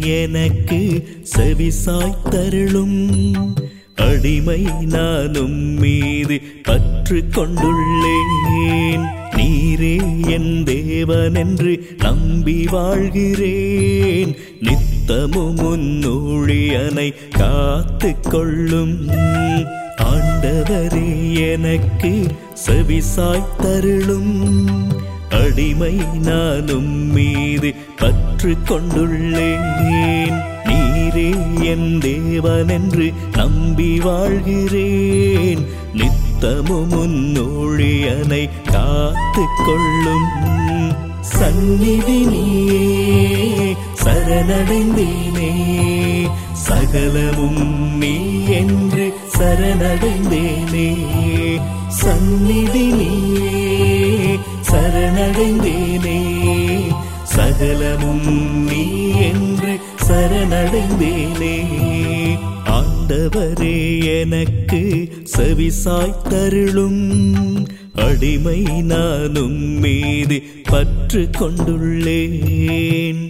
எனக்கு செவிசாய்த்தருளும் அடிமை நானும் மீது பற்று கொண்டுள்ளேன் நீரே என் தேவன் என்று நம்பி வாழ்கிறேன் நித்தமும் உன்னூழியனை காத்து கொள்ளும் ஆண்டவரே எனக்கு செவிசாய்த்தருளும் அடிமை நானும் மீது பற்று கொண்டுள்ளேன் நீரே என் தேவன் என்று நம்பி வாழ்கிறேன் நித்தமும் உன்னோழியனை காத்து கொள்ளும் சந்நிதி நீயே சரணடைந்தேனே சகலமும் நீ என்று சரணடைந்தேனே சந்நிதி நீயே சரணடைந்தேனே சகலமும் நீ என்று சரணடைந்தேனே ஆண்டவரே எனக்கு செவிசாய்த்தருளும் அடிமை நானும் மீது பற்று கொண்டுள்ளேன்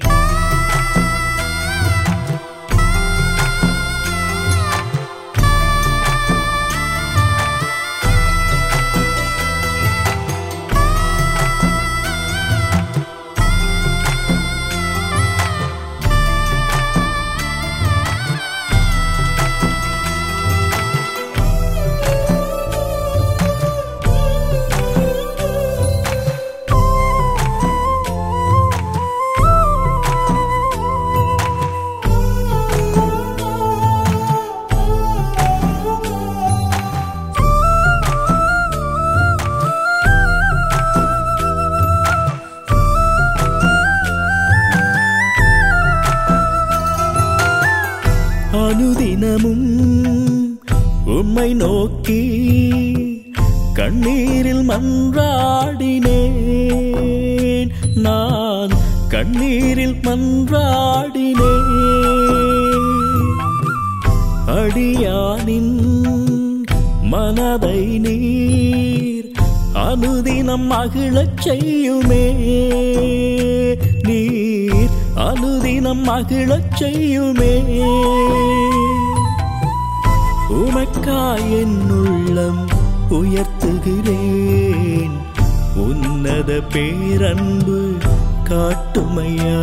அனுதினமும் உம்மை நோக்கி கண்ணீரில் மன்றாடினேன் நான் கண்ணீரில் மன்றாடினேன் அடியானின் மனதை நீர் அனுதினம் மகிழச் செய்யுமே நீர் அனுதினம் மகிழச் செய்யுமே உமக்காய் என் உள்ளம் உயர்த்துகிறேன் உன்னத பேரன்பு காட்டுமையா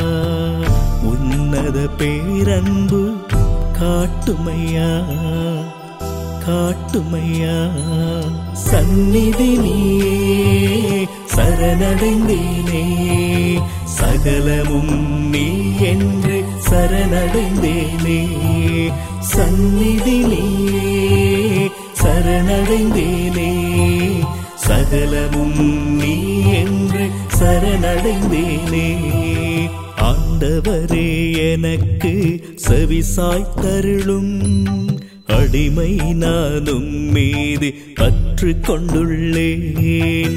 உன்னத பேரன்பு காட்டுமையா காட்டுமையா சந்நிதி நீயே சரணடைந்தேனே சகலமும் நீ என்று சரணடைந்தேனே சந்நிதி நீயே சரணடைந்தேனே சகலமும் நீ என்று சரணடைந்தேனே ஆண்டவரே எனக்கு செவிசாய்த்தருளும் அடிமை நானும் மீது பற்று கொண்டுள்ளேன்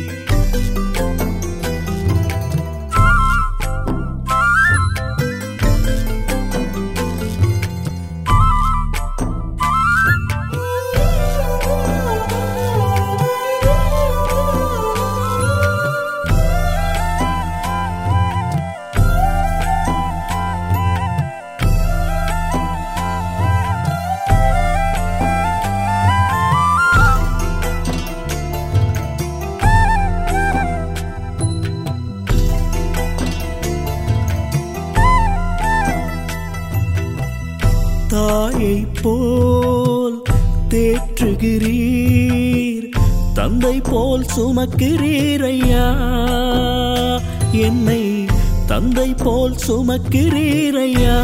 தாயை போல் தேற்றுகிறீர் தந்தை போல் சுமக்கிறீர் ஐயா என்னை தந்தை போல் சுமக்கிறீர் ஐயா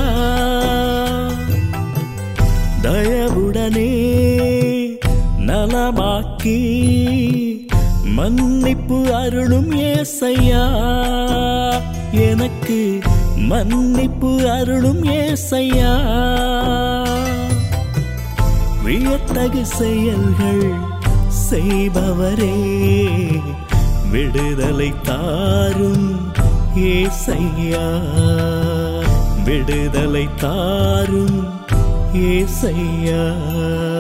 தயவுடனே நலமாக்கி மன்னிப்பு அருளும் ஏசையா எனக்கு மன்னிப்பு அருளும் ஏசையா வியத்தகு செயல்கள் செய்பவரே விடுதலை தாரும் ஏசையா விடுதலை தாரும் ஏசையா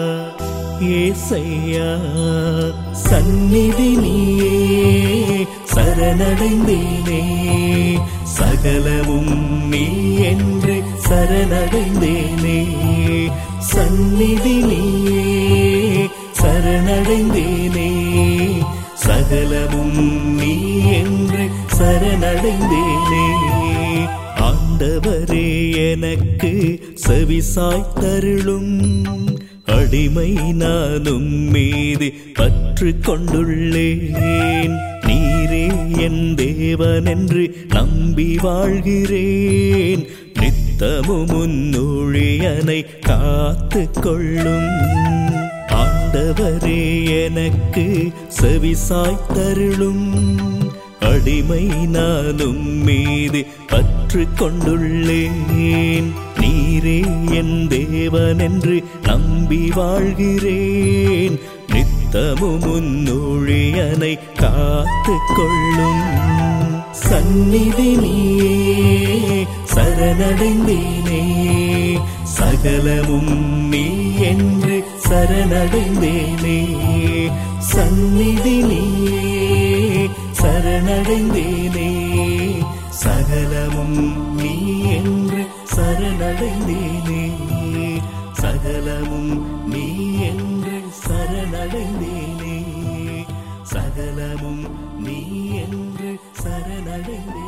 ஏசையா சந்நிதி நீயே சரணடைந்தேனே சகலமும் நீ என்று சரணடைந்தேனே சந்நிதி நீயே சரணடைந்தேனே சகலமும் நீ என்று சரணடைந்தேனே ஆண்டவரே எனக்கு செவிசாய் தருளும் அடிமை நானும் மீது பற்று கொண்டுள்ளேன் நீரே என் தேவன் என்று நம்பி வாழ்கிறேன் நித்தமும் முன்னூழியனை காத்து கொள்ளும் ஆண்டவரே எனக்கு செவிசாய் தருளும் அடிமை நானும் மீது பற்று கொண்டுள்ளேன் நீரே என் தேவன் என்று நம்பி வாழ்கிறேன் நித்தமும் முன்னூழியனை காத்து கொள்ளும் சந்நிதி நீயே சரணடைந்தேனே சகலமும் நீ என்று சரணடைந்தேனே சந்நிதி நீயே சரணடைந்தேனே சகலமும் நீ என்று சரணடைந்தேனே சகலமும் நீ என்று சரணடைந்தேனே சகலமும் நீ என்று சரணடைந்தேனே